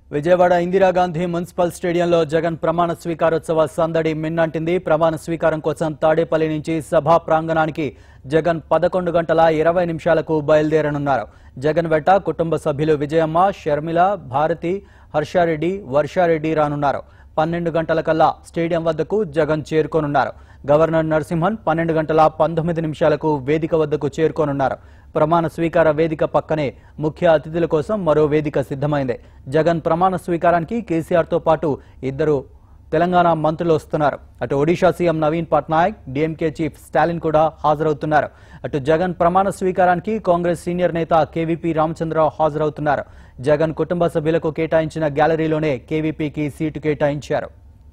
Vijayawada Indira Gandhi municipal స్టేడియంలో జగన్ ప్రమాణ స్వీకారోత్సవ సందడి మిన్నంటింది ప్రమాణ స్వీకారం కోసం తాడేపల్లి నుంచి సభా ప్రాంగణానికి జగన్ పదకొండు గంటల ఇరవై నిమిషాలకు బయలుదేరనున్నారు జగన్ వెంట కుటుంబ సభ్యులు విజయమ్మ షర్మిల భారతి హర్షారెడ్డి వర్షారెడ్డి రానున్నారు పన్నెండు గంటల కల్లా స్టేడియం వద్దకు జగన్ చేరుకోనున్నారు గవర్నర్ నరసింహన్ పన్నెండు గంటల పంతొమ్మిది నిమిషాలకు వేదిక వద్దకు చేరుకోనున్నారు ప్రమాణ స్వీకార వేదిక పక్కనే ముఖ్య అతిథుల కోసం మరో వేదిక సిద్ధమైంది జగన్ ప్రమాణ స్వీకారానికి కేసీఆర్ తో పాటు ఇద్దరు తెలంగాణ మంత్రులు వస్తున్నారు అటు Odisha CM Naveen Patnaik DMK chief Stalin కూడా హాజరవుతున్నారు అటు జగన్ ప్రమాణ స్వీకారానికి కాంగ్రెస్ సీనియర్ నేత కేవీపీ రామచంద్రరావు హాజరవుతున్నారు జగన్ కుటుంబ సభ్యులకు కేటాయించిన గ్యాలరీలోనే కేవీపీకి సీటు కేటాయించారు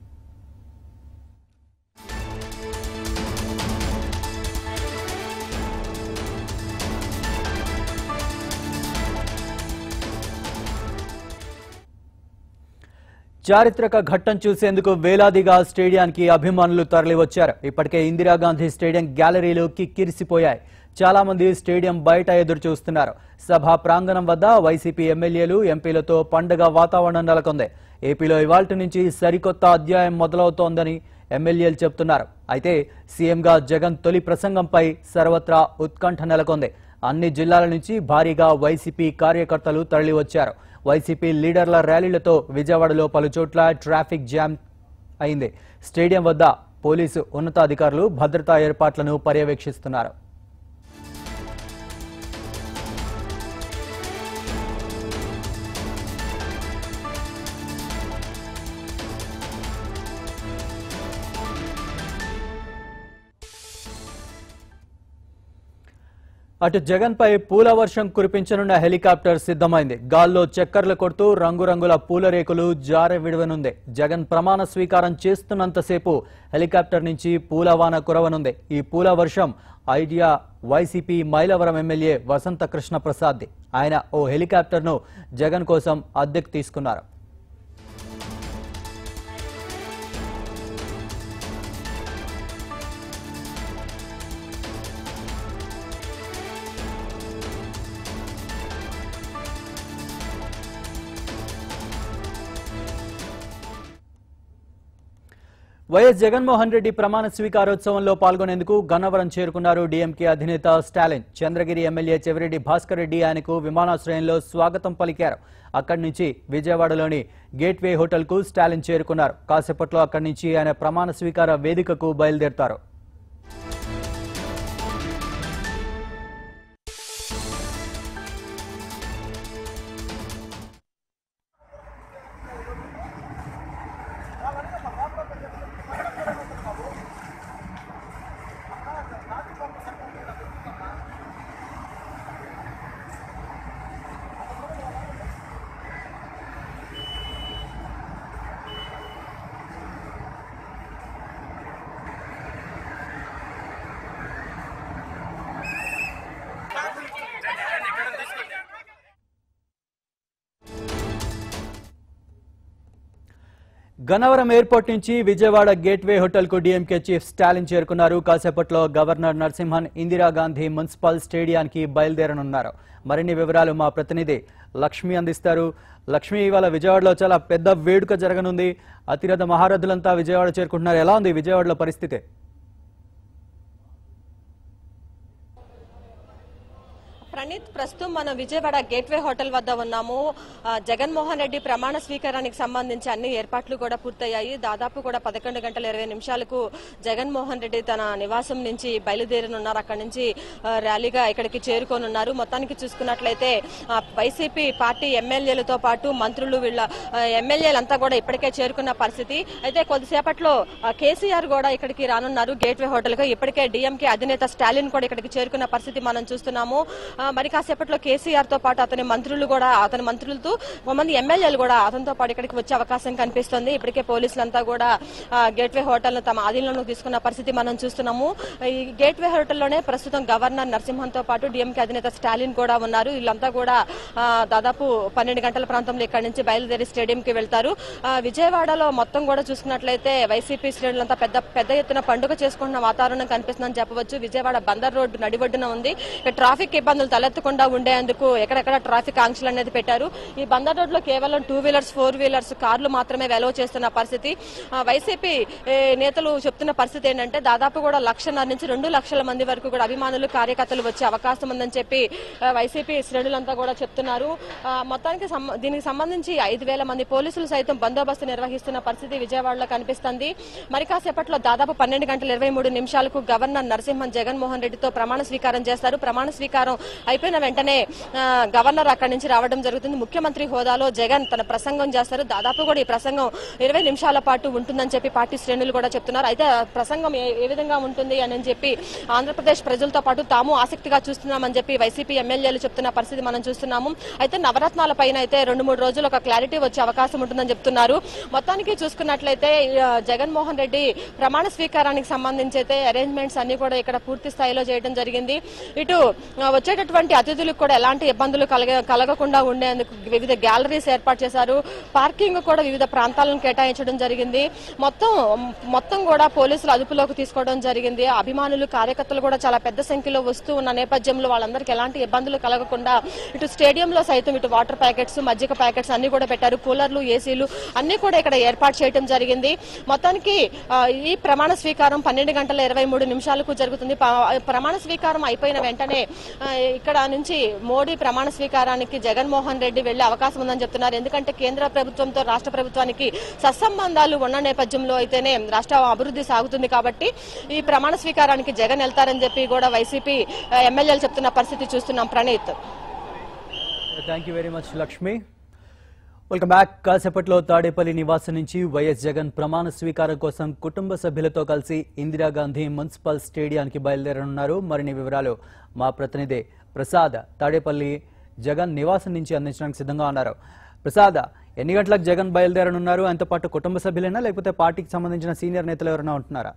చారిత్రక ఘట్టం చూసేందుకు వేలాదిగా స్టేడియానికి అభిమానులు తరలివచ్చారు ఇప్పటికే ఇందిరాగాంధీ స్టేడియం గ్యాలరీలు కిక్కిరిసిపోయాయి చాలా మంది స్టేడియం బయట ఎదురు చూస్తున్నారు సభా ప్రాంగణం వద్ద వైసీపీ ఎమ్మెల్యేలు ఎంపీలతో పండగ వాతావరణం నెలకొంది ఏపీలో ఇవాల్టి నుంచి సరికొత్త అధ్యాయం మొదలవుతోందని ఎమ్మెల్యేలు చెబుతున్నారు అయితే సీఎంగా జగన్ తొలి ప్రసంగంపై సర్వత్రా ఉత్కంఠ నెలకొంది అన్ని జిల్లాల నుంచి భారీగా వైసీపీ కార్యకర్తలు తరలివచ్చారు వైసీపీ లీడర్ల ర్యాలీలతో విజయవాడలో పలుచోట్ల ట్రాఫిక్ జామ్ అయింది స్టేడియం వద్ద పోలీసు ఉన్నతాధికారులు భద్రతా ఏర్పాట్లను పర్యవేక్షిస్తున్నారు అటు జగన్ పై పూల వర్షం కురిపించనున్న హెలికాప్టర్ సిద్ధమైంది గాల్లో చక్కర్లు కొడుతూ రంగురంగుల పూల రేకులు జార విడవనుంది జగన్ ప్రమాణ స్వీకారం చేస్తున్నంతసేపు హెలికాప్టర్ నుంచి పూలవాన కురవనుంది ఈ పూల వర్షం idea YCP Mylavaram MLA Vasantha Krishna ప్రసాద్ది ఆయన ఓ హెలికాప్టర్ను జగన్ కోసం అద్దెకు తీసుకున్నారు వైఎస్ జగన్మోహన్ రెడ్డి ప్రమాణ స్వీకారోత్సవంలో పాల్గొనేందుకు గన్నవరం చేరుకున్నారు డీఎంకే అధినేత స్టాలిన్ చంద్రగిరి ఎమ్మెల్యే చెవిరెడ్డి భాస్కర్ రెడ్డి ఆయనకు విమానాశ్రయంలో స్వాగతం పలికారు అక్కడి నుంచి విజయవాడలోని గేట్వే హోటల్కు స్టాలిన్ చేరుకున్నారు కాసేపట్లో అక్కడి నుంచి ఆయన ప్రమాణ స్వీకార వేదికకు బయలుదేరతారు గన్నవరం ఎయిర్పోర్ట్ నుంచి విజయవాడ గేట్వే హోటల్ కు డీఎంకే చీఫ్ స్టాలిన్ చేరుకున్నారు కాసేపట్లో గవర్నర్ నరసింహన్ ఇందిరాగాంధీ మున్సిపల్ స్టేడియానికి బయలుదేరనున్నారు మరిన్ని వివరాలు మా ప్రతినిధి లక్ష్మి అందిస్తారు లక్ష్మి ఇవాళ విజయవాడలో చాలా పెద్ద వేడుక జరగనుంది అతిరథ మహారథులంతా విజయవాడ చేరుకుంటున్నారు ఎలా ఉంది విజయవాడలో పరిస్థితి ప్రణీత్ ప్రస్తుతం మనం విజయవాడ గేట్వే హోటల్ వద్ద ఉన్నాము ఆ, జగన్మోహన్ రెడ్డి ప్రమాణ స్వీకారానికి సంబంధించి అన్ని ఏర్పాట్లు కూడా పూర్తయ్యాయి దాదాపు కూడా పదకొండు గంటల ఇరవై నిమిషాలకు జగన్మోహన్ రెడ్డి తన నివాసం నుంచి బయలుదేరనున్నారు అక్కడి నుంచి ఆ, ర్యాలీగా ఇక్కడికి చేరుకోనున్నారు మొత్తానికి చూసుకున్నట్లయితే ఆ, వైసీపీ పార్టీ ఎమ్మెల్యేలతో పాటు మంత్రులు వీళ్ళ ఆ, ఎమ్మెల్యేలంతా కూడా ఇప్పటికే చేరుకున్న పరిస్థితి అయితే కొద్దిసేపట్లో ఆ, కేసీఆర్ కూడా ఇక్కడికి రానున్నారు గేట్వే హోటల్ కు ఇప్పటికే డిఎంకే అధినేత స్టాలిన్ కూడా ఇక్కడికి చేరుకున్న పరిస్థితి మనం చూస్తున్నాము ఆ, మరి కాసేపట్లో కేసీఆర్ తో పాటు అతని మంత్రులు కూడా అతని మంత్రులతో కొంతమంది ఎమ్మెల్యేలు కూడా అతనితో పాటు ఇక్కడికి వచ్చే అవకాశం కనిపిస్తుంది ఇప్పటికే పోలీసులంతా కూడా ఆ, గేట్వే హోటల్ తమ ఆధీనంలోకి తీసుకున్న పరిస్థితి మనం చూస్తున్నాము ఈ గేట్వే హోటల్లోనే ప్రస్తుతం గవర్నర్ నరసింహన్ తో పాటు డిఎంకే అధినేత స్టాలిన్ కూడా ఉన్నారు వీళ్ళంతా కూడా ఆ, దాదాపు పన్నెండు గంటల ప్రాంతంలో ఇక్కడి నుంచి బయలుదేరి స్టేడియంకి వెళ్తారు ఆ, విజయవాడలో మొత్తం కూడా చూసుకున్నట్లయితే వైసీపీ శ్రేణులంతా పెద్ద పెద్ద ఎత్తున పండుగ చేసుకుంటున్న వాతావరణం కనిపిస్తుందని చెప్పవచ్చు విజయవాడ బందర్ రోడ్డు నడిబొడ్డున ఉంది ఇక ట్రాఫిక్ ఇబ్బందులు తలెత్తకుండా ఉండేందుకు ఎక్కడెక్కడ ట్రాఫిక్ ఆంక్షలు అనేది పెట్టారు ఈ బందర్ రోడ్ లో కేవలం టూ వీలర్స్ ఫోర్ వీలర్స్ కార్లు మాత్రమే వెలవ చేస్తున్న పరిస్థితి ఆ, వైసీపీ ఏ, నేతలు చెప్తున్న పరిస్థితి ఏంటంటే దాదాపు కూడా లక్షన్నర నుంచి రెండు లక్షల మంది వరకు కూడా అభిమానులు కార్యకర్తలు వచ్చే అవకాశం ఉందని చెప్పి ఆ, వైసీపీ శ్రేణులంతా కూడా చెప్తున్నారు ఆ, మొత్తానికి సంబ- దీనికి సంబంధించి ఐదు వేల మంది పోలీసులు సైతం బందోబస్తు నిర్వహిస్తున్న పరిస్థితి విజయవాడలో కనిపిస్తుంది మరి కాసేపట్లో దాదాపు పన్నెండు గంటల ఇరవై మూడు నిమిషాలకు గవర్నర్ నరసింహన్ జగన్మోహన్ రెడ్డితో ప్రమాణ స్వీకారం చేస్తారు ప్రమాణ స్వీకారం అయిపోయిన వెంటనే ఆ, గవర్నర్ అక్కడి నుంచి రావడం జరుగుతుంది ముఖ్యమంత్రి హోదాలో జగన్ తన ప్రసంగం చేస్తారు దాదాపు కూడా ఈ ప్రసంగం ఇరవై నిమిషాల పాటు ఉంటుందని చెప్పి పార్టీ శ్రేణులు కూడా చెప్తున్నారు అయితే ఆ ప్రసంగం ఏ ఏ విధంగా ఉంటుంది అని చెప్పి ఆంధ్రప్రదేశ్ ప్రజలతో పాటు తాము ఆసక్తిగా చూస్తున్నామని చెప్పి వైసీపీ ఎమ్మెల్యేలు చెప్తున్న పరిస్థితి మనం చూస్తున్నాము అయితే నవరత్నాల పైన అయితే రెండు మూడు రోజులు ఒక క్లారిటీ వచ్చే అవకాశం ఉంటుందని చెప్తున్నారు మొత్తానికి చూసుకున్నట్లయితే ఆ, జగన్మోహన్ రెడ్డి ప్రమాణ స్వీకారానికి సంబంధించి అయితే అరేంజ్మెంట్స్ అన్ని కూడా ఇక్కడ పూర్తి స్థాయిలో చేయడం జరిగింది ఇటు ఆ, వచ్చేటటువంటి అతిథులకు కూడా ఎలాంటి ఇబ్బందులు కలగ కలగకుండా ఉండేందుకు వివిధ గ్యాలరీస్ ఏర్పాటు చేశారు పార్కింగ్ కూడా వివిధ ప్రాంతాలను కేటాయించడం జరిగింది మొత్తం మొత్తం కూడా పోలీసులు అదుపులోకి తీసుకోవడం జరిగింది అభిమానులు కార్యకర్తలు కూడా చాలా పెద్ద సంఖ్యలో వస్తూ ఉన్న నేపథ్యంలో వాళ్ళందరికీ ఎలాంటి ఇబ్బందులు కలగకుండా ఇటు స్టేడియంలో సైతం ఇటు వాటర్ ప్యాకెట్స్ మజ్జిగ ప్యాకెట్స్ అన్ని కూడా పెట్టారు కూలర్లు ఏసీలు అన్ని కూడా ఇక్కడ ఏర్పాటు చేయడం జరిగింది మొత్తానికి ఆ, ఈ ప్రమాణ స్వీకారం పన్నెండు గంటల ఇరవై మూడు నిమిషాలకు జరుగుతుంది ప- ప్రమాణ స్వీకారం అయిపోయిన వెంటనే ఆ, ఇక్కడ నుంచి మోడీ ప్రమాణ స్వీకారానికి జగన్మోహన్ రెడ్డి వెళ్లే అవకాశం ఉందని చెప్తున్నారు ఎందుకంటే కేంద్ర ప్రభుత్వంతో రాష్ట్ర ప్రభుత్వానికి సత్సంబంధాలు ఉన్న నేపథ్యంలో అయితేనే రాష్ట్ర అభివృద్ధి సాగుతుంది కాబట్టి ఈ ప్రమాణ స్వీకారానికి జగన్ వెళ్తారని చెప్పి కూడా వైసీపీ ఆ, ఎమ్మెల్యేలు చెప్తున్న పరిస్థితి చూస్తున్నాం Praneeth thank you very much Lakshmi welcome back కాసేపట్లో తాడేపల్లి నివాసం నుంచి వైఎస్ జగన్ ప్రమాణ స్వీకారం కోసం కుటుంబ సభ్యులతో కలిసి ఇందిరాగాంధీ మున్సిపల్ స్టేడియానికి బయలుదేరనున్నారు మరిన్ని వివరాలు మా ప్రతినిధి ప్రసాద్ తాడేపల్లి జగన్ నివాసం నుంచి అందించడానికి సిద్ధంగా ఉన్నారు ప్రసాద్ ఎన్ని గంటలకు జగన్ బయలుదేరనున్నారు ఆయనతో పాటు కుటుంబ సభ్యులైనా లేకపోతే పార్టీకి సంబంధించిన సీనియర్ నేతలు ఎవరైనా ఉంటున్నారా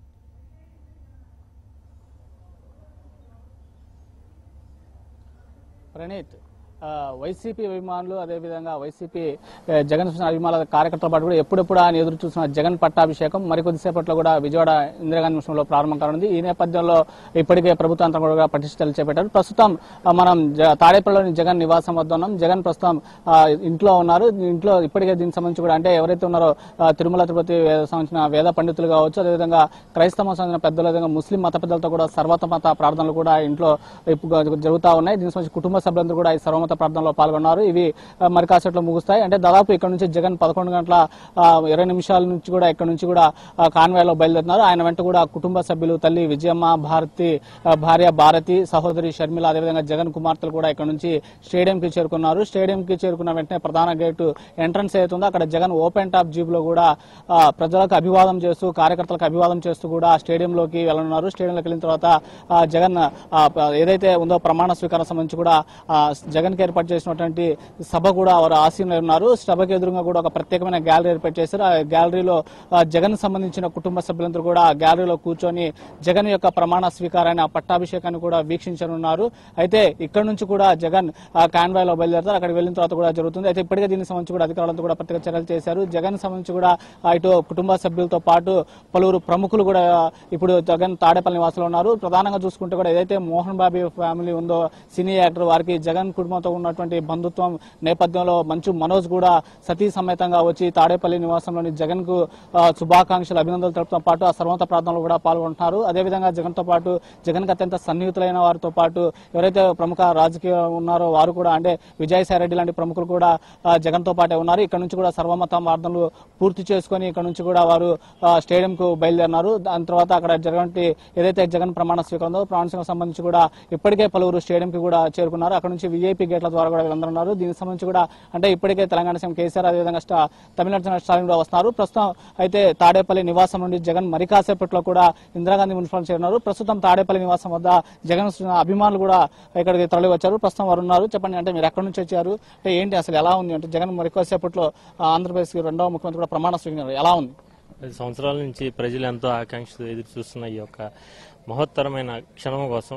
ప్రణీత్ ఆ, వైసీపీ అభిమానులు అదేవిధంగా వైసీపీ ఆ, జగన్ చూసిన అభిమానుల కార్యకర్తల పాటు కూడా ఎప్పుడెప్పుడు ఆయన ఎదురు చూసిన జగన్ పట్టాభిషేకం మరికొద్దిసేపట్లో కూడా విజయవాడ ఇందిరాగాంధీ మిషన్లో ప్రారంభం కానుంది ఈ నేపథ్యంలో ఇప్పటికే ప్రభుత్వం కూడా పటిష్టలు చేపట్టారు ప్రస్తుతం ఆ, మనం జ- తాడేపల్లిలోని జగన్ నివాసం వద్ద ఉన్నాం జగన్ ప్రస్తుతం ఆ, ఇంట్లో ఉన్నారు ఇంట్లో ఇప్పటికే దీనికి సంబంధించి కూడా అంటే ఎవరైతే ఉన్నారో ఆ, తిరుమల తిరుపతి వేద సంబంధించిన వేద పండితులు కావచ్చు అదేవిధంగా క్రైస్తవ సంబంధించిన పెద్దలు అదేవిధంగా ముస్లిం మత పెద్దలతో కూడా సర్వత మత ప్రార్థనలు కూడా ఇంట్లో ఇప్పుడు జరుగుతా ఉన్నాయి దీనికి సంబంధించి కుటుంబ సభ్యులందరూ కూడా ఈ సర్వమత ప్రార్థనలో పాల్గొన్నారు ఇవి ఆ, మరి కాసేట్లో ముగుస్తాయి అంటే దాదాపు ఇక్కడ నుంచి జగన్ పదకొండు గంటల ఆ, ఇరవై నిమిషాల నుంచి కూడా ఇక్కడ నుంచి కూడా ఆ, కాన్వాయ్లో బయలుదేరుతున్నారు ఆయన వెంట కూడా కుటుంబ సభ్యులు తల్లి విజయమ్మ భారతి ఆ, భార్య భారతి సహోదరి షర్మిల అదేవిధంగా జగన్ కుమార్తెలు కూడా ఇక్కడ నుంచి స్టేడియంకి చేరుకున్నారు స్టేడియంకి చేరుకున్న వెంటనే ప్రధాన గేటు ఎంట్రన్స్ ఏతుందో అక్కడ జగన్ ఓపెన్ టాప్ జీప్ లో కూడా ఆ, ప్రజలకు అభివాదం చేస్తూ కార్యకర్తలకు అభివాదం చేస్తూ కూడా స్టేడియంలోకి వెళ్ళనున్నారు స్టేడియంలోకి వెళ్ళిన తర్వాత ఆ, జగన్ ఆ, ప- ఏదైతే ఉందో ప్రమాణ స్వీకారం సంబంధించి కూడా ఆ, జగన్ కి ఏర్పాటు చేసినటువంటి సభ కూడా వారు ఆసీనులై ఉన్నారు సభకు ఎదురుగా కూడా ఒక ప్రత్యేకమైన గ్యాలరీ ఏర్పాటు చేశారు ఆ గ్యాలరీలో ఆ, జగన్ సంబంధించిన కుటుంబ సభ్యులందరూ కూడా ఆ గ్యాలరీలో కూర్చొని జగన్ యొక్క ప్రమాణ స్వీకారాన్ని ఆ పట్టాభిషేకాన్ని కూడా వీక్షించనున్నారు అయితే ఇక్కడ నుంచి కూడా జగన్ ఆ, కాన్వాయ్ లో బయలుదేరుతారు అక్కడికి వెళ్ళిన తర్వాత కూడా జరుగుతుంది అయితే ఇప్పటికే దీనికి సంబంధించి కూడా అధికారులంతా కూడా ప్రత్యేక చర్యలు చేశారు జగన్ సంబంధించి కూడా ఆ, ఇటు కుటుంబ సభ్యులతో పాటు పలువురు ప్రముఖులు కూడా ఇప్పుడు జగన్ తాడేపల్లి నివాసంలో ఉన్నారు ప్రధానంగా చూసుకుంటే కూడా ఏదైతే మోహన్ బాబు ఫ్యామిలీ ఉందో సినీ యాక్టర్ వారికి జగన్ కుటుంబంతో ఉన్నటువంటి బంధుత్వం నేపథ్యంలో మంచు మనోజ్ కూడా సతీ సమేతంగా వచ్చి తాడేపల్లి నివాసంలోని జగన్ కు శుభాకాంక్షలు అభినందనలు తెలుపుతో పాటు ఆ సర్వత ప్రార్థనలో కూడా పాల్గొంటున్నారు అదేవిధంగా జగన్ తో పాటు జగన్ కి అత్యంత సన్నిహితులైన వారితో పాటు ఎవరైతే ప్రముఖ రాజకీయ ఉన్నారో వారు కూడా అంటే విజయసాయి రెడ్డి లాంటి ప్రముఖులు కూడా ఆ, జగన్ తో పాటే ఉన్నారు ఇక్కడ నుంచి కూడా సర్వమత ప్రార్థనలు పూర్తి చేసుకొని ఇక్కడ నుంచి కూడా వారు స్టేడియం కు బయలుదేరినారు దాని తర్వాత అక్కడ జగన్ ఏదైతే జగన్ ప్రమాణ స్వీకారం ఉందో ప్రమాణ స్వీకారం సంబంధించి కూడా ఇప్పటికే పలువురు స్టేడియం కి కూడా చేరుకున్నారు అక్కడ నుంచి విఐపి గేట్ల ద్వారా కూడా వీళ్ళందరూ ఉన్నారు దీనికి సంబంధించి కూడా అంటే ఇప్పటికే తెలంగాణ సీఎం కేసీఆర్ అదేవిధంగా స్టా- తమిళనాడు సీఎం స్టాలిన్ కూడా వస్తున్నారు ప్రస్తుతం అయితే తాడేపల్లి నివాసం నుండి జగన్ మరి కాసేపట్లో కూడా ఇందిరాగాంధీ మున్సిపల్ చేరున్నారు ప్రస్తుతం తాడేపల్లి నివాసం వద్ద జగన్ అభిమానులు కూడా ఇక్కడికి తరలి వచ్చారు ప్రస్తుతం వారు ఉన్నారు చెప్పండి అంటే మీరు ఎక్కడి నుంచి వచ్చారు అంటే ఏంటి అసలు ఎలా ఉంది అంటే జగన్ మరి కాసేపట్లో ఆ, ఆంధ్రప్రదేశ్ కి రెండవ ముఖ్యమంత్రి కూడా ప్రమాణ స్వీకరించారు ఎలా ఉంది ఐదు సంవత్సరాల నుంచి ప్రజలు ఎంతో ఆకాంక్షతో ఎదురు చూస్తున్న ఈ యొక్క మహోత్తరమైన క్షణం కోసం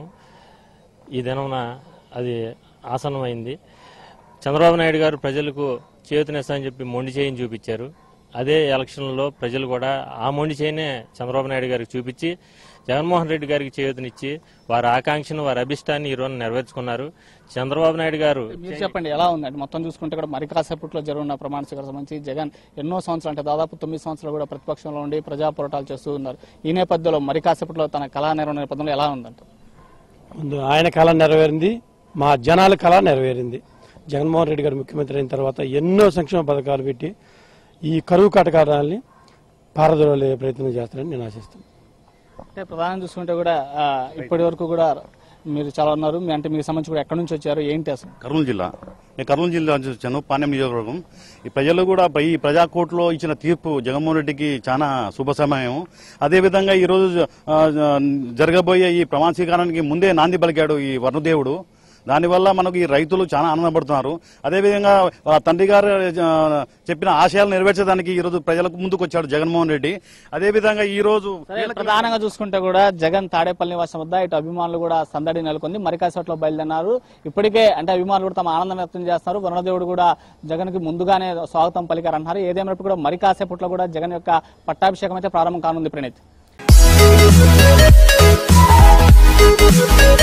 ఈ దినమున అది ఆసన్నమైంది చంద్రబాబు నాయుడు గారు ప్రజలకు చేతునిస్తామని చెప్పి మొండి చేయిని చూపించారు అదే ఎలక్షన్లో ప్రజలు కూడా ఆ మొండి చేయనే చంద్రబాబు నాయుడు గారికి చూపించి జగన్మోహన్ రెడ్డి గారికి చేయూతనిచ్చి వారి ఆకాంక్షను వారి అభిష్టాన్ని ఈ రోజు నెరవేర్చుకున్నారు చంద్రబాబు నాయుడు గారు మీరు చెప్పండి ఎలా ఉందండి మొత్తం చూసుకుంటే కూడా మరి కాసేపట్లో జరుగున్న ప్రమాణ స్వీకారం సంబంధించి జగన్ ఎన్నో సంవత్సరాలు అంటే దాదాపు తొమ్మిది సంవత్సరాలు కూడా ప్రతిపక్షంలో ఉండి ప్రజా పోరాటాలు చేస్తూ ఉన్నారు ఈ నేపథ్యంలో మరి కాసేపట్లో తన కళా నిర్వహణ నేపథ్యంలో ఎలా ఉందంట ముందు ఆయన కళ నెరవేరింది మా జనాల కళ నెరవేరింది జగన్మోహన్ రెడ్డి గారు ముఖ్యమంత్రి అయిన తర్వాత ఎన్నో సంక్షేమ పథకాలు పెట్టి ఈ కరువు కటకారాలని పారదోలే ప్రయత్నం చేస్తారని నేను ఆశిస్తున్నాను అంటే ప్రధానం చూసుకుంటే కూడా ఆ, ఇప్పటి వరకు కూడా మీరు చాలా ఉన్నారు మీ అంటే మీకు సంబంధించి కూడా ఎక్కడి నుంచి వచ్చారు ఏంటి అసలు కర్నూలు జిల్లా నేను కర్నూలు జిల్లా నుంచి వచ్చాను పాణ్యం నియోజకవర్గం ఈ ప్రజలు కూడా ఈ ప్రజా కోర్టులో ఇచ్చిన తీర్పు జగన్మోహన్ రెడ్డికి చాలా శుభ సమయం అదేవిధంగా ఈ రోజు ఆ, జరగబోయే ఈ ప్రమాణ స్వీకారానికి ముందే నాంది పలికాడు ఈ వరుణదేవుడు దానివల్ల మనకు ఈ రైతులు చాలా ఆనందపడుతున్నారు అదేవిధంగా వాళ్ళ తండ్రి గారు ఆ, చెప్పిన ఆశయాలు నెరవేర్చడానికి ఈ రోజు ప్రజలకు ముందుకు వచ్చాడు జగన్మోహన్ రెడ్డి అదేవిధంగా ఈ రోజు సరే ప్రధానంగా చూసుకుంటే కూడా జగన్ తాడేపల్లి నివాసం వద్ద ఇటు అభిమానులు కూడా సందడి నెలకొంది మరికాసేపట్లో బయలుదేరినారు ఇప్పటికే అంటే అభిమానులు కూడా తమ ఆనందం వ్యక్తం చేస్తున్నారు వరుణదేవుడు కూడా జగన్ కి ముందుగానే స్వాగతం పలికారు అంటున్నారు ఏదేమైనప్పుడు కూడా మరి కాసేపట్లో కూడా జగన్ యొక్క పట్టాభిషేకం అయితే ప్రారంభం కానుంది ప్రణీత్